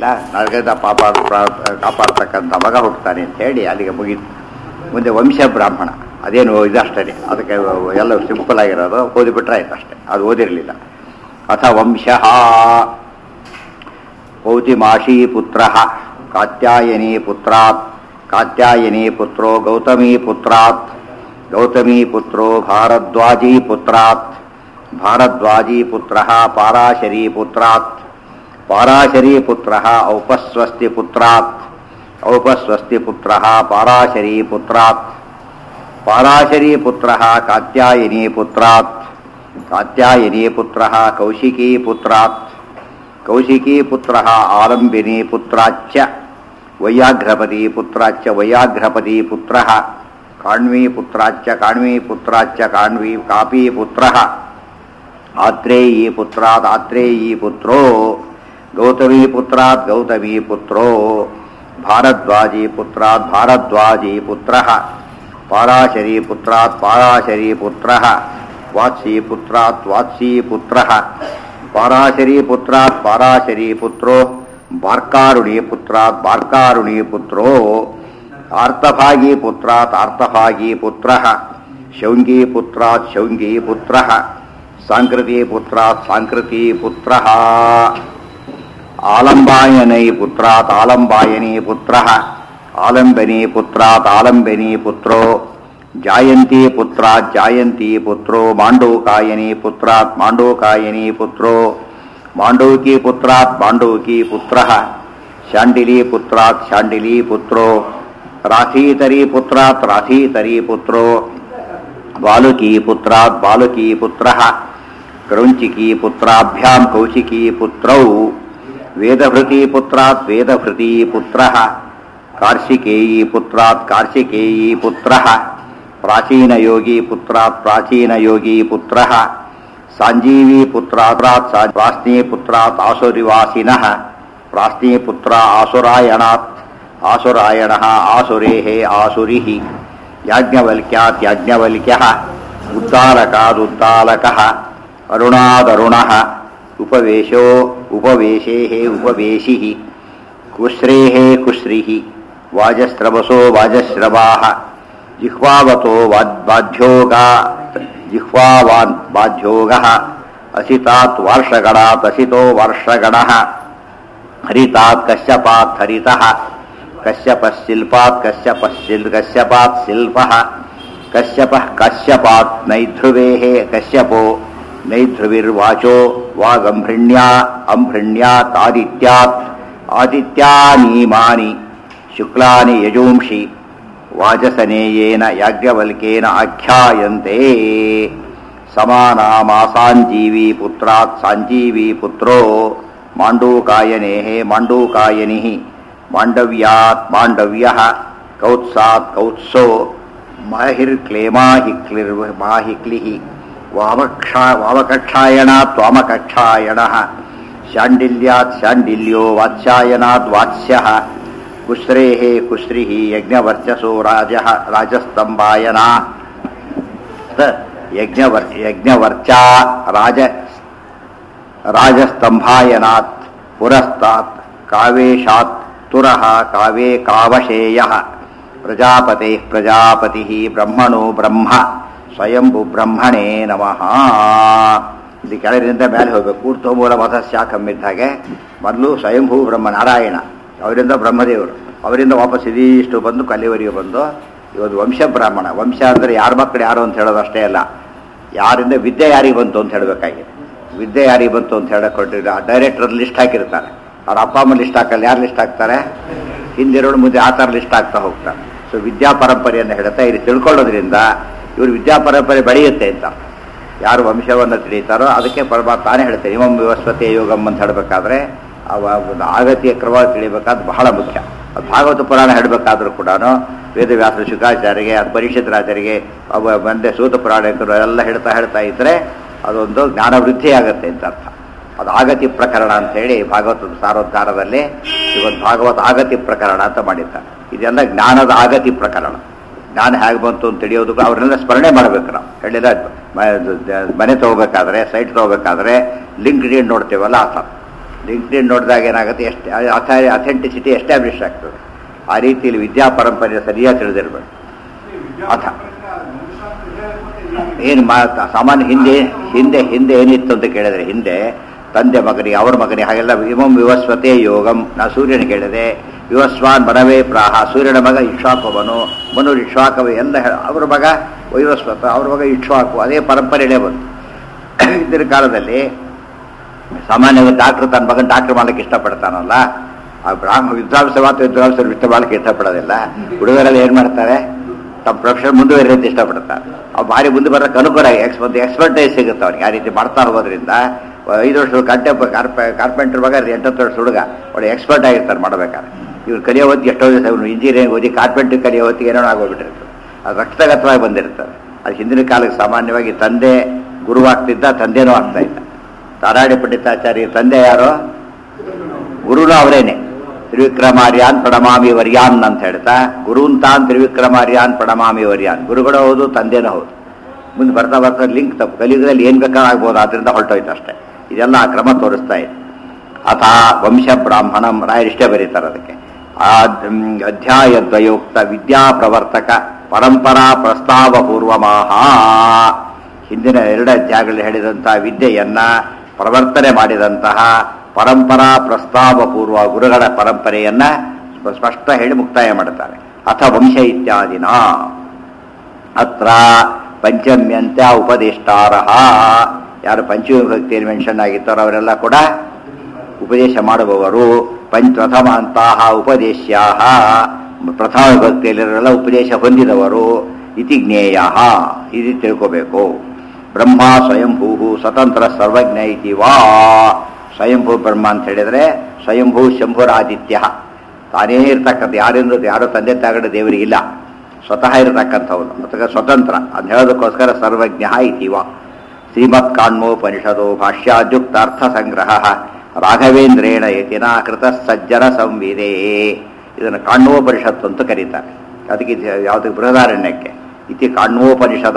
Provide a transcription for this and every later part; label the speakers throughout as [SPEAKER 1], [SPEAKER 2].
[SPEAKER 1] ಆಗಲಿಲ್ಲ ನರಕದ ಪಾಪ ಪ್ರಾ- ಕಾಪಾಡ್ತಕ್ಕಂಥ ಮಗ ಹುಟ್ಟುತ್ತಾನೆ ಅಂತ ಹೇಳಿ ಅಲ್ಲಿಗೆ ಮುಗೀತು ಮುಂದೆ ವಂಶ ಬ್ರಾಹ್ಮಣ ಅದೇನು ಇದಷ್ಟೇ ಅದಕ್ಕೆ ಎಲ್ಲ ಸಿಂಪಲ್ ಆಗಿರೋದು ಓದಿಬಿಟ್ರೆ ಆಯ್ತು ಅಷ್ಟೇ ಅದು ಓದಿರಲಿಲ್ಲ ಅಥ ವಂಶಃ ಪೌತಿಮಾಶೀ ಪುತ್ರ ಕಾತ್ಯಾಯನಿ ಪುತ್ರಾತ್ ಕಾತ್ಯಾಯನಿ ಪುತ್ರೋ ಗೌತಮೀ ಪುತ್ರಾತ್ ಗೌತಮೀ ಪುತ್ರೋ ಭಾರದ್ವಾಜೀ ಪುತ್ರಾತ್ ಭಾರದ್ವಾಜೀ ಪುತ್ರ ಪಾರಾಶರೀ ಪುತ್ರಾತ್ ಪಾರಾಶರೀ ಪುತ್ರ ಔಪಸ್ವಸ್ತಿ ಪುತ್ರಾತ್ ಔಪಸ್ವಸ್ತಿ ಪುತ್ರ ಪಾರಾಶರೀ ಪುತ್ರಾತ್ ಪಾರಾಶರೀ ಪುತ್ರ ಕಾತ್ಯಾಯನಿ ಪುತ್ರಾತ್ ಕಾತ್ಯಾಯನಿ ಪುತ್ರ ಕೌಶಿಕೀ ಪುತ್ರಾತ್ ಕೌಶಿಕೀ ಪುತ್ರ ಆಲಂಬಿನಿ ಪುತ್ರಾಚ್ಚ ವೈಯಾಘ್ರಪತಿ ಪುತ್ರಾಚ್ಚ ವೈಯಾಘ್ರಪತಿ ಪುತ್ರ ಕಾಣ್ವಿ ಪುತ್ರಾಚ್ಚ ಕಾಣ್ವಿ ಪುತ್ರಾಚ್ಚ ಕಾಣ್ವಿ ಕಾಪಿ ಪುತ್ರ ಆತ್ರೇಯೀ ಪುತ್ರಾತ್ ಆತ್ರೇಯೀ ಪುತ್ರೋ ಗೌತಮೀ ಪುತ್ರಾತ್ ಗೌತಮೀ ಪುತ್ರೋ ಭಾರದ್ವಾಜೀ ಪುತ್ರಾತ್ ಭಾರದ್ವಾಜೀ ಪುತ್ರ ಪಾರಾಶರೀ ಪುತ್ರಾತ್ ಪಾರಾಶರೀ ಪುತ್ರ ವಾತ್ಸೀ ಪುತ್ರಾತ್ ವಾತ್ಸೀ ಪುತ್ರ ಪಾರಾಶರೀ ಪುತ್ರಾತ್ ಪಾರಾಶರೀ ಪುತ್ರೋ ಬಾರ್ಕಾರುಣಿ ಪುತ್ರಾತ್ ಬಾರ್ಕಾರುಣಿ ಪುತ್ರೋ ಆರ್ತಭಾಗೀ ಪುತ್ರಾತ್ ಆರ್ತಭಾಗೀ ಪುತ್ರ ಶೌಂಗೀ ಪುತ್ರಾತ್ ಶೌಂಗೀ ಪುತ್ರ ಸಾಂಕೃತಿ ಪುತ್ರಾತ್ ಸಾಂಕೃತಿ ಪುತ್ರ ಆಲಂಬಾಯನೈ ಪುತ್ರಾತ್ ಆಲಂಬಾಯನಿ ಪುತ್ರ ಆಲಂಬನಿ ಪುತ್ರಾತ್ ಆಲಂಬನಿ ಪುತ್ರೋ ಜಾಯಂತಿ ಪುತ್ರಾತ್ ಜಾಯಂತಿ ಪುತ್ರೋ ಮಾಂಡೂಕಾಯನಿ ಪುತ್ರಾತ್ ಮಾಂಡೂಕಾಯನಿ ಪುತ್ರೋ ಮಾಂಡೂಕಿ ಪುತ್ರಾತ್ ಮಾಂಡೂಕಿ ಪುತ್ರ ಶಾಂಡಿಲಿ ಪುತ್ರಾತ್ ಶಾಂಡಿಲಿ ಪುತ್ರೋ ರಾಥೀತರಿ ಪುತ್ರಾತ್ ರಾಥೀತರಿ ಪುತ್ರೋ ಬಾಲುಕಿ ಪುತ್ರಾತ್ ಬಾಲುಕಿ ಪುತ್ರ ಕ್ರೌಂಚಿಕಿ ಪುತ್ರಾಭ್ಯಾಂ ಕೌಶಿಕಿ ಪುತ್ರೌ ವೇದಭೃತಿ ಪುತ್ರಾತ್ ವೇದಭೃತಿ ಪುತ್ರ ಕಾರ್ಷಿಕೇಯಿ ಪುತ್ರಾತ್ ಕಾರ್ಷಿಕೇಯಿ ಪುತ್ರ ಪ್ರಾಚೀನಯೋಗಿ ಪುತ್ರಾತ್ ಪ್ರಾಚೀನಯೋಗಿ ಪುತ್ರ ಸಾಂಜೀವಿ ಪುತ್ರಾತ್ ಪ್ರಾಸ್ನಿ ಪುತ್ರಾತ್ ಆಸುರಿವಾಸಿನಃ ಪ್ರಾಸ್ನಿ ಪುತ್ರ ಆಸುರಾಯಣಾತ್ ಆಸುರಾಯಣ ಆಸುರೇಃ ಆಸುರಿಃ ಯಾಜ್ಞವಲ್ಕ್ಯಾತ್ ಯಾಜ್ಞವಲ್ಕ್ಯಃ ಉದ್ದಾಲಕಾದುದ್ದಾಲಕಃ ಅರುಣಾದರುಣಃ ಉಪವೇಶೋ ಉಪವೇಶೇಃ ಉಪವೇಶಿಃ ಕುಶ್ರೇಃ ಕುಶ್ರಿಃ ವಾಜಸ್ರವಸೋ ವಾಜಸ್ರವಾಃ ಜಿಹ್ವಾವತೋ ವಾದ್ ಬಾಧ್ಯೋಗಾ ಜಿಹ್ವಾವಾನ್ ಬಾಧ್ಯೋಗಃ ಅಸಿತಾತ್ ವಾರ್ಷಗಣಾತ್ ಅಸಿತೋ ವಾರ್ಷಗಣಃ ಹರಿತಾತ್ ಕಶ್ಯಪಾತ್ ಹರಿತಃ ಕಶ್ಯಪಃ ಶಿಲ್ಪಾತ್ ಕಶ್ಯಪಃ ಶಿಲ್ ಕಶ್ಯಪಾತ್ ಶಿಲ್ಪಃ ಕಶ್ಯಪಃ ಕಶ್ಯಪಾತ್ ನೈಧ್ರುವೇಃ ಕಶ್ಯಪೋ ನೈಧ್ರುವಿರ್ವಾಚೋ ವಾಗಂಭೃಣ್ಯಾ ಅಂಭೃಣ್ಯಾತ್ ಆದಿತ್ಯಾತ್ ಆದಿತ್ಯಾನೀಮಾನಿ ಶುಕ್ಲಾನಿ ಯಜೂಂಷಿ ವಾಜಸನೇಯೇನ ಯಾಜ್ಞವಲ್ಕೇನ ಆಖ್ಯಾಯಂತೆ ಸಮಾನಾಮಾಸಾಂಜೀವಿ ಪುತ್ರಾತ್ ಸಾಂಜೀವಿ ಪುತ್ರೋ ಮಾಂಡೂಕಾಯನೇಃ ಮಾಂಡೂಕಾಯನಿಃ ಮಾಂಡವ್ಯಾತ್ ಮಾಂಡವ್ಯಃ ಕೌತ್ಸಾತ್ ಕೌತ್ಸೋ ಮಾಹಿರ್ಕ್ಲೇಮಾಹಿಕ್ಲಿರ್ ಮಾಹಿಕ್ಲಿಃ ವಾಮಕ್ಷಾ ವಾಮಕಕ್ಷಾಯಣಾತ್ ವಾಮಕಕ್ಷಾಯಣಃ ಶಾಂಡಿಲ್ಯಾತ್ ಶಾಂಡಿಲ್ಯೋ ವಾತ್ಸ್ಯಾಯನಾದ್ ವಾತ್ಸ್ಯಃ ಕುಶ್ರೇಃ ಕುಶ್ರಿಃ ಯಜ್ಞವರ್ಚಸೋ ರಾಜಃ ರಾಜಸ್ತಂಭಾಯನಾ ತ- ಯಜ್ಞವರ್ ಯಜ್ಞವರ್ಚಾ ರಾಜ ರಾಜಸ್ತಂಭಾಯನಾತ್ ಪುರಸ್ತಾತ್ ಕಾವೇಶಾತ್ ತುರಃ ಕಾವೇ ಕಾವಶೇಯಃ ಪ್ರಜಾಪತೆ ಪ್ರಜಾಪತಿ ಬ್ರಹ್ಮಣೋ ಬ್ರಹ್ಮ ಸ್ವಯಂಭು ಬ್ರಹ್ಮಣೇ ನಮಃ ಇದು ಕೆಳಗಿನಿಂದ ಮೇಲೆ ಹೋಗಬೇಕು ಕೂರ್ತೋ ಮೂಲ ಮತ ಶಾಖಂ ಹಾಗೆ ಮೊದಲು ಸ್ವಯಂಭೂ ಬ್ರಹ್ಮ ನಾರಾಯಣ ಅವರಿಂದ ಬ್ರಹ್ಮದೇವರು ಅವರಿಂದ ವಾಪಸ್ ಇದಿಷ್ಟು ಬಂದು ಕಲ್ಲಿವರೆಗೆ ಬಂದು ಇವತ್ತು ವಂಶ ಬ್ರಾಹ್ಮಣ ವಂಶ ಅಂದರೆ ಯಾರ ಮಕ್ಕಳು ಯಾರು ಅಂತ ಹೇಳೋದು ಅಷ್ಟೇ ಅಲ್ಲ ಯಾರಿಂದ ವಿದ್ಯೆ ಯಾರಿಗೆ ಬಂತು ಅಂತ ಹೇಳಬೇಕಾಗಿದೆ ವಿದ್ಯೆ ಯಾರಿಗೆ ಬಂತು ಅಂತ ಹೇಳಕ್ ಕೊಟ್ಟಿಲ್ಲ ಡೈರೆಕ್ಟರ್ ಲಿಸ್ಟ್ ಹಾಕಿರ್ತಾರೆ ಅವ್ರ ಅಪ್ಪ ಅಮ್ಮ ಲಿಸ್ಟ್ ಹಾಕಲ್ಲ ಯಾರು ಲಿಸ್ಟ್ ಹಾಕ್ತಾರೆ ಹಿಂದಿರೋಳು ಮುಂದೆ ಆ ಥರ ಲಿಸ್ಟ್ ಆಗ್ತಾ ಹೋಗ್ತಾರೆ ಸೊ ವಿದ್ಯಾ ಪರಂಪರೆಯನ್ನು ಹೇಳ್ತಾ ಇಲ್ಲಿ ತಿಳ್ಕೊಳ್ಳೋದ್ರಿಂದ ಇವರು ವಿದ್ಯಾ ಪರಂಪರೆ ಬೆಳೆಯುತ್ತೆ ಅಂತ ಯಾರು ವಂಶವನ್ನು ತಿಳಿತಾರೋ ಅದಕ್ಕೆ ಪರಮಾತ್ಮ ತಾನೇ ಹೇಳ್ತಾರೆ ಇಮಂ ವಿವಸ್ವತೆ ಯೋಗಂ ಅಂತ ಹೇಳಬೇಕಾದ್ರೆ ಅವ ಒಂದು ಆಗತಿಯ ಕ್ರಮ ತಿಳಿಬೇಕಾದ್ ಬಹಳ ಮುಖ್ಯ ಅದು ಭಾಗವತ ಪುರಾಣ ಹೇಳಬೇಕಾದ್ರೂ ಕೂಡ ವೇದವ್ಯಾಸ ಶುಕಾಚಾರ್ಯರಿಗೆ ಅದು ಪರೀಕ್ಷಿತರಾಜರಿಗೆ ಅವ ಮುಂದೆ ಸೂತ ಪುರಾಣಿಕರು ಎಲ್ಲ ಹೇಳ್ತಾ ಹೇಳ್ತಾ ಇದ್ರೆ ಅದೊಂದು ಜ್ಞಾನ ವೃದ್ಧಿ ಆಗುತ್ತೆ ಅಂತ ಅರ್ಥ ಅದು ಆಗತಿ ಪ್ರಕರಣ ಅಂತ ಹೇಳಿ ಭಾಗವತದ ಸಾರೋದ್ಧಾರದಲ್ಲಿ ಇವತ್ತು ಭಾಗವತ ಆಗತಿ ಪ್ರಕರಣ ಅಂತ ಮಾಡಿದ್ದಾರೆ ಇದೆಲ್ಲ ಜ್ಞಾನದ ಆಗತಿ ಪ್ರಕರಣ ಜ್ಞಾನ ಹೇಗೆ ಬಂತು ಅಂತ ತಿಳಿಯೋದು ಅವ್ರನ್ನೆಲ್ಲ ಸ್ಮರಣೆ ಮಾಡಬೇಕು ನಾವು ಹೇಳಿದ ಮ- ದ- ಮನೆ ತಗೋಬೇಕಾದ್ರೆ ಸೈಟ್ ತಗೋಬೇಕಾದ್ರೆ ಲಿಂಕ್ ಡೀಡ್ ನೋಡ್ತೇವಲ್ಲ ಆ ಥರ ಲಿಂಕ್ಡ್ಇನ್ ನೋಡಿದಾಗ ಏನಾಗುತ್ತೆ ಎಷ್ಟು ಅಥೆಂಟಿಸಿಟಿ ಎಸ್ಟಾಬ್ಲಿಷ್ ಆಗ್ತದೆ ಆ ರೀತಿಯಲ್ಲಿ ವಿದ್ಯಾ ಪರಂಪರೆ ಸರಿಯಾಗಿ ತಿಳಿದಿರ್ಬೇಕು ಅಥ ಏನು ಮಾ ಸಾಮಾನ್ಯ ಹಿಂದೆ ಹಿಂದೆ ಹಿಂದೆ ಏನಿತ್ತು ಅಂತ ಕೇಳಿದ್ರೆ ಹಿಂದೆ ತಂದೆ ಮಗನಿಗೆ ಅವ್ರ ಮಗನಿಗೆ ಹಾಗೆಲ್ಲ ಇಮಂ ವಿವಸ್ವತೆ ಯೋಗಂ ನಾ ಸೂರ್ಯನ ಕೇಳಿದೆ ವಿವಸ್ವಾನ್ ಮನವೇ ಪ್ರಾಹ ಸೂರ್ಯನ ಮಗ ಇಕ್ಷ್ವಾಕವನು ಮನು ಇಕ್ಷ್ವಾಕವ ಎಲ್ಲ ಹೇ- ಅವ್ರ ಮಗ ವೈವಸ್ವತ ಅವ್ರ ಮಗ ಇಕ್ಷ್ವಾಕು ಅದೇ ಪರಂಪರೆಯಲ್ಲೇ ಬಂತು ಹಿಂದಿನ ಕಾಲದಲ್ಲಿ ಸಾಮಾನ್ಯವಾಗಿ ಡಾಕ್ಟರ್ ತನ್ನ ಮಗನ ಡಾಕ್ಟರ್ ಮಾಡಲಿಕ್ಕೆ ಇಷ್ಟಪಡ್ತಾನಲ್ಲ ಆ ಬ್ರಾಹ್ಮ ವಿದ್ವಾಂಸ ಮಾತ್ರ ವಿದ್ವಾಂಸರು ವಿತ್ತ ಮಾಡಲಿಕ್ಕೆ ಇಷ್ಟಪಡೋದಿಲ್ಲ ಹುಡುಗರೆಲ್ಲ ಏನು ಮಾಡ್ತಾರೆ ತಮ್ಮ ಪ್ರೊಫೆಷನ್ ಮುಂದುವರಿಯೋದು ಇಷ್ಟಪಡ್ತಾರೆ ಅವ್ರು ಭಾರಿ ಮುಂದೆ ಬರೋಕ್ಕೆ ಅನುಕೂಲ ಎಕ್ಸ್ ಒಂದು ಎಕ್ಸ್ಪರ್ಟೈಸ್ ಸಿಗುತ್ತೆ ಅವ್ರಿಗೆ ಆ ರೀತಿ ಮಾಡ್ತಾ ಹೋಗೋದ್ರಿಂದ ಐದು ವರ್ಷದ ಗಂಟೆ ಕಾರ್ಪೆಂಟರ್ ಮಗ ಎಂಟತ್ತು ವರ್ಷ ಹುಡುಗ ಒಳ್ಳೆ ಎಕ್ಸ್ಪರ್ಟ್ ಆಗಿರ್ತಾರೆ ಮಾಡ್ಬೇಕಾದ್ರೆ ಇವ್ರು ಕಲಿಯೋ ಹೊತ್ತಿಗೆ ಎಷ್ಟೋ ದಿವಸ ಇವನು ಇಂಜಿನಿಯರಿಂಗ್ ಓದಿ ಕಾರ್ಪೆಂಟ್ರಿ ಕಲಿಯೋ ಹೊತ್ತಿಗೆ ಏನೋ ಆಗೋಗ್ಬಿಟ್ಟಿರ್ತದೆ ಅದು ರಕ್ತಗತವಾಗಿ ಬಂದಿರ್ತದೆ ಅದು ಹಿಂದಿನ ಕಾಲಕ್ಕೆ ಸಾಮಾನ್ಯವಾಗಿ ತಂದೆ ಗುರುವಾಗ್ತಿದ್ದ ತಂದೆನೂ ಆಗ್ತಾ ಇದ್ದ ತಾರಾಡಿ ಪಂಡಿತಾಚಾರ್ಯ ತಂದೆ ಯಾರು ಗುರುನು ಅವರೇನೆ ತ್ರಿವಿಕ್ರಮಾರ್ಯಾನ್ ಪ್ರಣಮಾಮಿ ವರ್ಯಾನ್ ಅಂತ ಹೇಳ್ತಾ ಗುರುಂತಾನ್ ತ್ರಿವಿಕ್ರಮಾರ್ಯಾನ್ ಪ್ರಣಮಾಮಿ ವರ್ಯಾನ್ ಗುರುಗಳು ಹೌದು ತಂದೆನೂ ಹೌದು ಮುಂದೆ ಬರ್ತಾ ಬರ್ತಾ ಲಿಂಕ್ ತಪ್ಪು ಕಲಿಯುಗದಲ್ಲಿ ಏನು ಬೇಕಾಗ್ಬೋದು ಅದರಿಂದ ಹೊರಟೋಯ್ತು ಅಷ್ಟೇ ಇದೆಲ್ಲ ಆ ಕ್ರಮ ತೋರಿಸ್ತಾ ಇದೆ ಅಥ ವಂಶ ಬ್ರಾಹ್ಮಣಂ ರಾಯರಿಷ್ಟೇ ಬರೀತಾರೆ ಅದಕ್ಕೆ ಆ ಮ್, ಅಧ್ಯಾಯದ್ವಯೋಕ್ತ ವಿದ್ಯಾ ಪ್ರವರ್ತಕ ಪರಂಪರಾ ಪ್ರಸ್ತಾವ ಪೂರ್ವಮಾಹ ಹಿಂದಿನ ಎರಡು ಅಧ್ಯಾಯಗಳಲ್ಲಿ ಹೇಳಿದಂತಹ ವಿದ್ಯೆಯನ್ನ ಪ್ರವರ್ತನೆ ಮಾಡಿದಂತಹ ಪರಂಪರಾ ಪ್ರಸ್ತಾವ ಪೂರ್ವ ಗುರುಗಳ ಪರಂಪರೆಯನ್ನ ಸ್ಪ- ಸ್ಪಷ್ಟ ಹೇಳಿ ಮುಕ್ತಾಯ ಮಾಡುತ್ತಾರೆ ಅಥ ವಂಶ ಇತ್ಯಾದಿನ ಅತ್ರ ಪಂಚಮ್ಯಂತ ಉಪದೇಷ್ಟಾರ ಯಾರು ಪಂಚಮಿ ಭಕ್ತಿಯಲ್ಲಿ ಮೆನ್ಷನ್ ಆಗಿದ್ದಾರೋ ಅವರೆಲ್ಲ ಕೂಡ ಉಪದೇಶ ಮಾಡುವವರು ಪಂಚ ಪ್ರಥಮ ಅಂತಹ ಉಪದೇಶ್ಯ ಪ್ರಥಮ ವಿಭಕ್ತಿಯಲ್ಲಿರೋರೆಲ್ಲ ಉಪದೇಶ ಹೊಂದಿದವರು ಇತಿ ಜ್ಞೇಯ ಇದು ತಿಳ್ಕೋಬೇಕು ಬ್ರಹ್ಮ ಸ್ವಯಂಭೂ ಸ್ವತಂತ್ರ ಸರ್ವಜ್ಞ ಇತಿ ವಾ ಸ್ವಯಂಭೂ ಬ್ರಹ್ಮ ಅಂತ ಹೇಳಿದ್ರೆ ಸ್ವಯಂಭೂ ಶಂಭುರಾದಿತ್ಯ ತಾನೇ ಇರ್ತಕ್ಕಂಥ ಯಾರಿಂದ ಯಾರು ತಂದೆ ತಾಗಡ ದೇವರಿಗಿಲ್ಲ ಸ್ವತಃ ಇರತಕ್ಕಂಥವನು ಅಥವಾ ಸ್ವತಂತ್ರ ಅಂತ ಹೇಳೋದಕ್ಕೋಸ್ಕರ ಸರ್ವಜ್ಞ ಇತಿವ ಶ್ರೀಮತ್ ಕಾಣ್ಮೋಪನಿಷದೋ ಭಾಷ್ಯಾದ್ಯುಕ್ತಾರ್ಥ ಸಂಗ್ರಹ ರಾಘವೇಂದ್ರೇಣ ಯತಿನ ಕೃತ ಸಜ್ಜನ ಸಂವಿದೆ ಇದನ್ನು ಕಾಣ್ಮೋಪನಿಷತ್ತು ಅಂತ ಕರೀತಾರೆ ಅದಕ್ಕೆ ಇದು ಯಾವುದಕ್ಕೆ ಬೃಹದಾರಣ್ಯಕ್ಕೆ ಇತಿ ಕಾಣ್ಮೋಪನಿಷದ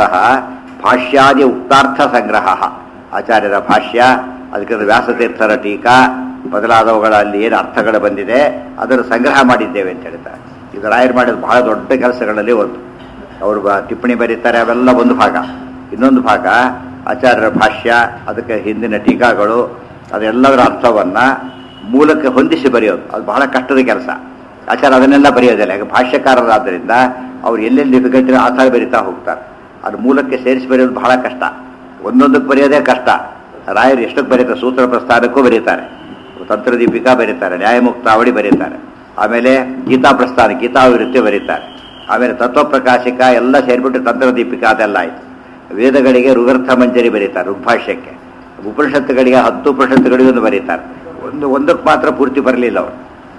[SPEAKER 1] ಭಾಷ್ಯಾದಿ ಉಕ್ತಾರ್ಥ ಸಂಗ್ರಹ ಆಚಾರ್ಯರ ಭಾಷ್ಯ ಅದಕ್ಕೆ ವ್ಯಾಸತೀರ್ಥರ ಟೀಕಾ ಮೊದಲಾದವುಗಳಲ್ಲಿ ಏನು ಅರ್ಥಗಳು ಬಂದಿದೆ ಅದನ್ನು ಸಂಗ್ರಹ ಮಾಡಿದ್ದೇವೆ ಅಂತ ಹೇಳ್ತಾರೆ ಇದು ರಾಯರು ಮಾಡಿದ ಬಹಳ ದೊಡ್ಡ ಕೆಲಸಗಳಲ್ಲಿ ಒಂದು ಅವರು ಬ- ಟಿಪ್ಪಣಿ ಬರೀತಾರೆ ಅವೆಲ್ಲ ಒಂದು ಭಾಗ ಇನ್ನೊಂದು ಭಾಗ ಆಚಾರ್ಯರ ಭಾಷ್ಯ ಅದಕ್ಕೆ ಹಿಂದಿನ ಟೀಕಾಗಳು ಅದೆಲ್ಲದರ ಅರ್ಥವನ್ನ ಮೂಲಕ್ಕೆ ಹೊಂದಿಸಿ ಬರೆಯೋದು ಅದು ಬಹಳ ಕಷ್ಟದ ಕೆಲಸ ಆಚಾರ್ಯ ಅದನ್ನೆಲ್ಲ ಬರೆಯೋದಿಲ್ಲ ಯಾಕೆ ಭಾಷ್ಯಕಾರರಾದ್ದರಿಂದ ಅವ್ರು ಎಲ್ಲೆಲ್ಲಿ ಡಿಫಿಕಲ್ಟಿ ಆಚಾರ ಬರೀತಾ ಹೋಗ್ತಾರೆ ಅದು ಮೂಲಕ್ಕೆ ಸೇರಿಸಿ ಬರೆಯೋದು ಬಹಳ ಕಷ್ಟ ಒಂದೊಂದಕ್ಕೆ ಬರೆಯೋದೇ ಕಷ್ಟ ರಾಯರು ಎಷ್ಟಕ್ಕೆ ಬರೀತಾರೆ ಸೂತ್ರ ಪ್ರಸ್ಥಾನಕ್ಕೂ ಬರೀತಾರೆ ತಂತ್ರದೀಪಿಕಾ ಬರೀತಾರೆ ನ್ಯಾಯಮುಕ್ತಾವಳಿ ಬರೀತಾರೆ ಆಮೇಲೆ ಗೀತಾ ಪ್ರಸ್ಥಾನ ಗೀತಾವಿರುತ್ತಿ ಬರೀತಾರೆ ಆಮೇಲೆ ತತ್ವಪ್ರಕಾಶಿಕ ಎಲ್ಲ ಸೇರಿಬಿಟ್ಟು ತಂತ್ರದೀಪಿಕಾ ಅದೆಲ್ಲ ಆಯ್ತು ವೇದಗಳಿಗೆ ಋಗರ್ಥ ಮಂಜರಿ ಬರೀತಾರೆ ಋಗ್ಭಾಷ್ಯಕ್ಕೆ ಉಪನಿಷತ್ತುಗಳಿಗೆ ಹತ್ತು ಉಪನಿಷತ್ತುಗಳಿಗೆ ಒಂದು ಬರೀತಾರೆ ಒಂದು ಒಂದಕ್ಕೆ ಮಾತ್ರ ಪೂರ್ತಿ ಬರಲಿಲ್ಲ ಅವರು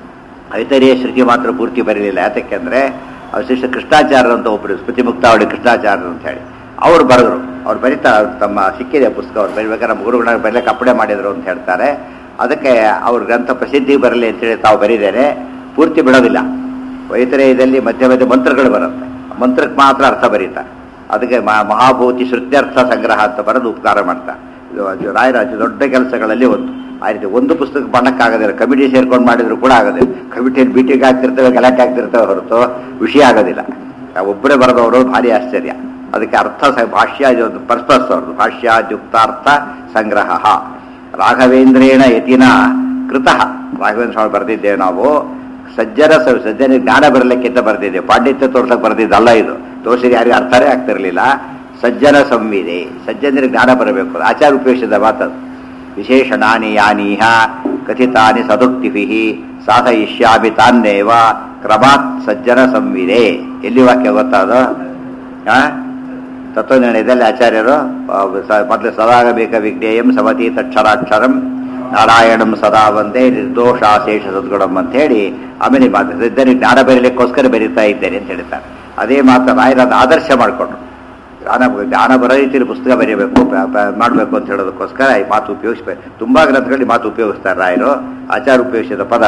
[SPEAKER 1] ಐತರಿಯ ಶ್ರುತಿ ಮಾತ್ರ ಪೂರ್ತಿ ಬರಲಿಲ್ಲ ಯಾತಕ್ಕೆಂದ್ರೆ ಅವ್ರ ಶಿಷ್ಯ ಕೃಷ್ಣಾಚಾರ್ಯರು ಅಂತ ಒಬ್ಬರು ಸ್ಮೃತಿ ಮುಕ್ತಾವಳಿ ಕೃಷ್ಣಾಚಾರ್ಯರು ಅಂತ ಹೇಳಿ ಅವ್ರು ಬರೆದ್ರು ಅವ್ರು ಬರೀತಾ ತಮ್ಮ ಸಿಕ್ಕಿದೆ ಪುಸ್ತಕ ಅವ್ರು ಬರಿಬೇಕಾದ್ರೆ ನಮ್ಮ ಗುರುಗಳನ್ನ ಬರಲಿಕ್ಕೆ ಅಪ್ಪಣೆ ಮಾಡಿದ್ರು ಅಂತ ಹೇಳ್ತಾರೆ ಅದಕ್ಕೆ ಅವ್ರ ಗ್ರಂಥ ಪ್ರಸಿದ್ಧಿ ಬರಲಿ ಅಂತೇಳಿ ತಾವು ಬರೀದೇನೆ ಪೂರ್ತಿ ಬಿಡೋದಿಲ್ಲ ವೈತರೇಯದಲ್ಲಿ ಮಧ್ಯ ಮಧ್ಯ ಮಂತ್ರಗಳು ಬರುತ್ತೆ ಮಂತ್ರಕ್ಕೆ ಮಾತ್ರ ಅರ್ಥ ಬರೀತಾರೆ ಅದಕ್ಕೆ ಮಹಾ- ಮಹಾಭೂತಿ ಶ್ರುತ್ಯರ್ಥ ಸಂಗ್ರಹ ಅಂತ ಬರೆದು ಉಪಕಾರ ಮಾಡ್ತಾರೆ ಇದು ಅದು ರಾಯರ ಅತಿ ದೊಡ್ಡ ಕೆಲಸಗಳಲ್ಲಿ ಒಂದು ಆ ರೀತಿ ಒಂದು ಪುಸ್ತಕ ಮಾಡಕ್ಕಾಗೋದಿಲ್ಲ ಕಮಿಟಿ ಸೇರ್ಕೊಂಡು ಮಾಡಿದ್ರು ಕೂಡ ಆಗೋದಿಲ್ಲ ಕಮಿಟಿಯಲ್ಲಿ ಮೀಟಿಂಗ್ ಆಗ್ತಿರ್ತವೆ ಗಲಾಟೆ ಆಗ್ತಿರ್ತವೆ ಹೊರತು ವಿಷಯ ಆಗೋದಿಲ್ಲ ನಾವು ಒಬ್ಬರೇ ಬರೆದವರು ಭಾರಿ ಆಶ್ಚರ್ಯ ಅದಕ್ಕೆ ಅರ್ಥ ಸ- ಭಾಷ್ಯ ಇದು ಒಂದು ಪರ್ಪಸ್ ಅವ್ರದ್ದು ಭಾಷ್ಯಾದ್ಯುಕ್ತಾರ್ಥ ಸಂಗ್ರಹ ರಾಘವೇಂದ್ರೇಣ ಯತಿನ ಕೃತಃ ರಾಘವೇಂದ್ರ ಸ್ವಾಮಿ ಬರೆದಿದ್ದೇವೆ ನಾವು ಸಜ್ಜನ ಸ- ಸಜ್ಜನ ಜ್ಞಾನ ಬರಲಿಕ್ಕೆ ಅಂತ ಬರೆದಿದ್ದೇವೆ ಪಾಂಡಿತ್ಯ ತೋರ್ಸಕ್ ಬರೆದಿದ್ದಲ್ಲ ಇದು ತೋರಿಸಿದ ಯಾರಿಗೂ ಅರ್ಥನೇ ಆಗ್ತಿರ್ಲಿಲ್ಲ ಸಜ್ಜನ ಸಂವಿದೆ ಸಜ್ಜನರಿಗೆ ಜ್ಞಾನ ಬರಬೇಕು ಆಚಾರ ಉಪಯೋಗಿಸಿದ ಮಾತದು ವಿಶೇಷಣಾನಿ ಯಾನೀಹ ಕಥಿತಾನಿ ಸದುಕ್ತಿಭಿ ಸಾಧಯಿಷ್ಯಾಮಿ ತಾನ್ನೇವ ಕ್ರಮಾತ್ ಸಜ್ಜನ ಸಂವಿದೆ ಎಲ್ಲಿ ವಾಕ್ಯ ಗೊತ್ತಾದು ಆ ತತ್ವನಿರ್ಣಯದಲ್ಲಿ ಆಚಾರ್ಯರು ಆ, ಸ- ಮೊದಲು ಸದಾಗಬೇಕ ವಿಜ್ಞೇಯಂ ಸಮತಿ ತಕ್ಷರಾಕ್ಷರಂ ನಾರಾಯಣಂ ಸದಾ ಒಂದೇ ನಿರ್ದೋಷಾಶೇಷ ಸದ್ಗುಣಂ ಅಂತ ಹೇಳಿ ಆಮೇಲೆ ಮಾತು ಇದ್ದರಿಗೆ ಜ್ಞಾನ ಬರೀಲಿಕ್ಕೋಸ್ಕರ ಬರೀತಾ ಇದ್ದೇನೆ ಅಂತ ಹೇಳ್ತಾರೆ ಅದೇ ಮಾತು ರಾಯರ ಅದು ಆದರ್ಶ ಮಾಡಿಕೊಂಡ್ರು ಜ್ಞಾನ ಜ್ಞಾನ ಬರೋ ರೀತಿಯಲ್ಲಿ ಪುಸ್ತಕ ಬರೀಬೇಕು ಮಾಡಬೇಕು ಅಂತ ಹೇಳೋದಕ್ಕೋಸ್ಕರ ಈ ಮಾತು ಉಪಯೋಗಿಸ್ಬೇಕು ತುಂಬಾ ಗ್ರಂಥಗಳಲ್ಲಿ ಈ ಮಾತು ಉಪಯೋಗಿಸ್ತಾರೆ ರಾಯರು ಆಚಾರ ಉಪಯೋಗಿಸಿದ ಪದ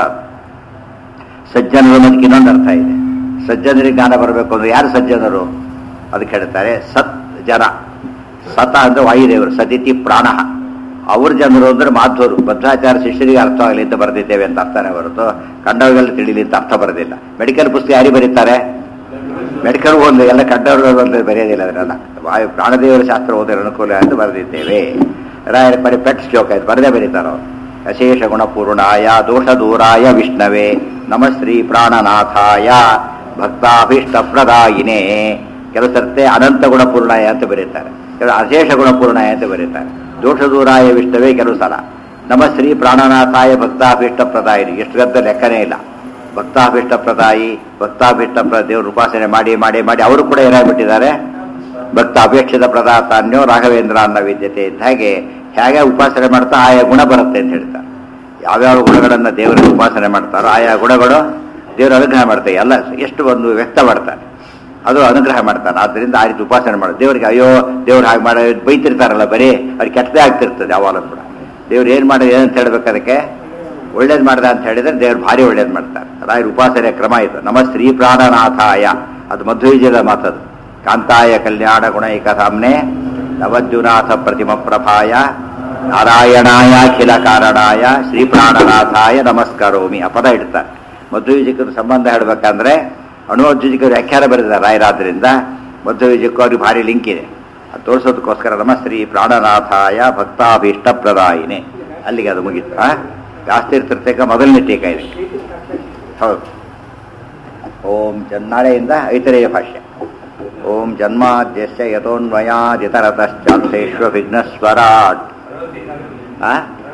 [SPEAKER 1] ಸಜ್ಜನರು ಅನ್ನೋದಕ್ಕೆ ಇನ್ನೊಂದು ಅರ್ಥ ಇದೆ ಸಜ್ಜನರಿಗೆ ಜ್ಞಾನ ಬರಬೇಕು ಅಂದ್ರೆ ಯಾರು ಸಜ್ಜನರು ಅದಕ್ಕೆ ಹೇಳ್ತಾರೆ ಸತ್ ಜನ ಸತ ಅಂದ್ರೆ ವಾಯುದೇವರು ಸದಿತಿ ಪ್ರಾಣ ಅವ್ರ ಜನರು ಅಂದ್ರೆ ಮಾಧ್ವರು ಭದ್ರಾಚಾರ್ಯ ಶಿಷ್ಯರಿಗೆ ಅರ್ಥ ಆಗಲಿ ಅಂತ ಬರೆದಿದ್ದೇವೆ ಅಂತ ಅರ್ಥನೇ ಹೊರತು ಕಂಡವ್ರಿಗೆಲ್ಲ ತಿಳಿಲಿ ಅಂತ ಅರ್ಥ ಬರೋದಿಲ್ಲ ಮೆಡಿಕಲ್ ಪುಸ್ತಕ ಯಾರಿಗೆ ಬರೀತಾರೆ ಮೆಡಿಕಲ್ ಒಂದು ಎಲ್ಲ ಕಂಡವ್ರಿಗೆ ಒಂದು ಬರೆಯೋದಿಲ್ಲ ಅದನ್ನೆಲ್ಲ ವಾಯು ಪ್ರಾಣದೇವರ ಶಾಸ್ತ್ರ ಓದೋರ ಅನುಕೂಲ ಅಂತ ಬರೆದಿದ್ದೇವೆ ರಾಯರ ಬರೀ ಪೆಟ್ ಶ್ಲೋಕ ಇದು ಬರದೇ ಬರೀತಾರೋ ಅಶೇಷ ಗುಣಪೂರ್ಣಾಯ ದೋಷ ದೂರಾಯ ವಿಷ್ಣವೇ ನಮಶ್ರೀ ಪ್ರಾಣನಾಥಾಯ ಭಕ್ತಾಭೀಷ್ಟ ಪ್ರದಾಯಿನೇ ಕೆಲವು ಸರ್ತೆ ಅನಂತ ಗುಣಪೂರ್ಣಾಯ ಅಂತ ಬರೀತಾರೆ ಕೆಲವು ಅಶೇಷ ಗುಣಪೂರ್ಣಾಯ ಅಂತ ಬರೀತಾರೆ ದೋಷ ದೂರಾಯ ವಿಷ್ಣವೇ ಕೆಲವು ಸಲ ನಮಶ್ರೀ ಪ್ರಾಣನಾಥಾಯ ಭಕ್ತಾಭೀಷ್ಟ ಪ್ರದಾಯಿನಿ ಎಷ್ಟು ಗದ್ದ ಲೆಕ್ಕನೇ ಇಲ್ಲ ಭಕ್ತಾಭೀಷ್ಟ ಪ್ರದಾಯಿ ಭಕ್ತಾಭೀಷ್ಟ ಪ್ರ ದೇವ್ರ ಉಪಾಸನೆ ಮಾಡಿ ಮಾಡಿ ಮಾಡಿ ಅವರು ಕೂಡ ಏನಾಗ್ಬಿಟ್ಟಿದ್ದಾರೆ ಭಕ್ತ ಅಪೇಕ್ಷಿತ ಪ್ರದಾತಾನ್ಯೋ ರಾಘವೇಂದ್ರ ಅನ್ನ ವಿದ್ಯತೆ ಇದ್ದ ಹಾಗೆ ಹೇಗೆ ಉಪಾಸನೆ ಮಾಡ್ತಾ ಆಯಾ ಗುಣ ಬರುತ್ತೆ ಅಂತ ಹೇಳ್ತಾರೆ ಯಾವ್ಯಾವ ಗುಣಗಳನ್ನು ದೇವರಿಗೆ ಉಪಾಸನೆ ಮಾಡ್ತಾರೋ ಆಯಾ ಗುಣಗಳು ದೇವರು ಅನುಗ್ರಹ ಮಾಡ್ತಾರೆ ಎಲ್ಲ ಎಷ್ಟು ಒಂದು ವ್ಯಕ್ತ ಮಾಡ್ತಾರೆ ಅದು ಅನುಗ್ರಹ ಮಾಡ್ತಾನೆ ಆದ್ದರಿಂದ ಆ ರೀತಿ ಉಪಾಸನೆ ಮಾಡೋದು ದೇವರಿಗೆ ಅಯ್ಯೋ ದೇವ್ರು ಹಾಗೆ ಮಾಡೋ ಬೈತಿರ್ತಾರಲ್ಲ ಬರೀ ಅವ್ರಿಗೆ ಕೆಟ್ಟದೇ ಆಗ್ತಿರ್ತದೆ ಯಾವಾಗಲೂ ಕೂಡ ದೇವ್ರು ಏನು ಮಾಡೋದು ಏನಂತ ಹೇಳ್ಬೇಕು ಅದಕ್ಕೆ ಒಳ್ಳೇದು ಮಾಡ್ದ ಅಂತ ಹೇಳಿದ್ರೆ ದೇವ್ರು ಭಾರಿ ಒಳ್ಳೇದು ಮಾಡ್ತಾರೆ ರಾಯರ ಉಪಾಸನೆ ಕ್ರಮ ಇದು ನಮ ಶ್ರೀ ಪ್ರಾಣನಾಥಾಯ ಅದು ಮಧ್ವವಿಜಯದ ಮಾತದು ಕಾಂತಾಯ ಕಲ್ಯಾಣ ಗುಣೈಕ ಸಾಮ್ನೆ ನವದ್ಯುನಾಥ ಪ್ರತಿಮ ಪ್ರಭಾಯ ನಾರಾಯಣಾಯ ಅಖಿಲ ಕಾರಣಾಯ ಶ್ರೀ ಪ್ರಾಣನಾಥಾಯ ನಮಸ್ಕಾರೋಮಿ ಆ ಪದ ಇಡ್ತಾರೆ ಮಧ್ವವಿಜಯಕರ ಸಂಬಂಧ ಹೇಳ್ಬೇಕಂದ್ರೆ ಅಣುವಜ್ಜಿಕರು ವ್ಯಾಖ್ಯಾನ ಬರೆದಿದ್ದಾರೆ ರಾಯರಾದ್ರಿಂದ ಮಧ್ವವಿಜಯಕ್ಕೂ ಅವ್ರಿಗೆ ಭಾರಿ ಲಿಂಕ್ ಇದೆ ಅದು ತೋರಿಸೋದಕ್ಕೋಸ್ಕರ ನಮ ಶ್ರೀ ಪ್ರಾಣನಾಥಾಯ ಭಕ್ತಾಭೀಷ್ಟ ಪ್ರದಾಯಿನೇ ಅಲ್ಲಿಗೆ ಅದು ಮುಗೀತು ಆ ವ್ಯಾಸ್ತೀರ್ಥಕ ಮೊದಲನೇ ಟೀಕಾ ಇದೆ ಹೌದು ಓಂ ಜನ್ ನಾಳೆಯಿಂದ ಐತರೇಯ ಭಾಷ್ಯ ಓಂ ಜನ್ಮಾದ್ಯಸ್ಯ ಯಥೋನ್ವಯಾದಿತರತಶ್ಚಾರ್ಥೇಶ್ವ ವಿಘ್ನಸ್ವರಾಟ್ ಆ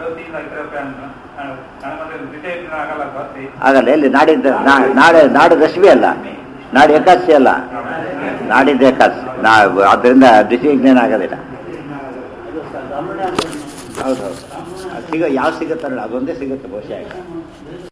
[SPEAKER 1] ಆಗಲ್ಲ ಎಲ್ಲಿ ನಾಡಿದ್ದ ನಾ- ನಾಳೆ ನಾಡು ದಶಮಿ ಅಲ್ಲ ನಾಡು ಏಕಾದಶಿ ಅಲ್ಲ ನಾಡಿದ್ದು ಏಕಾದಶಿ ನಾ ಅದರಿಂದ ದ್ವಿತೀಯ ವಿಜ್ಞಾನ ಆಗೋದಿಲ್ಲ ಹೌದೌದು ಸಿಗ ಯಾವ ಸಿಗುತ್ತೆ ಅದೊಂದೇ ಸಿಗುತ್ತೆ ಬಹುಶಃ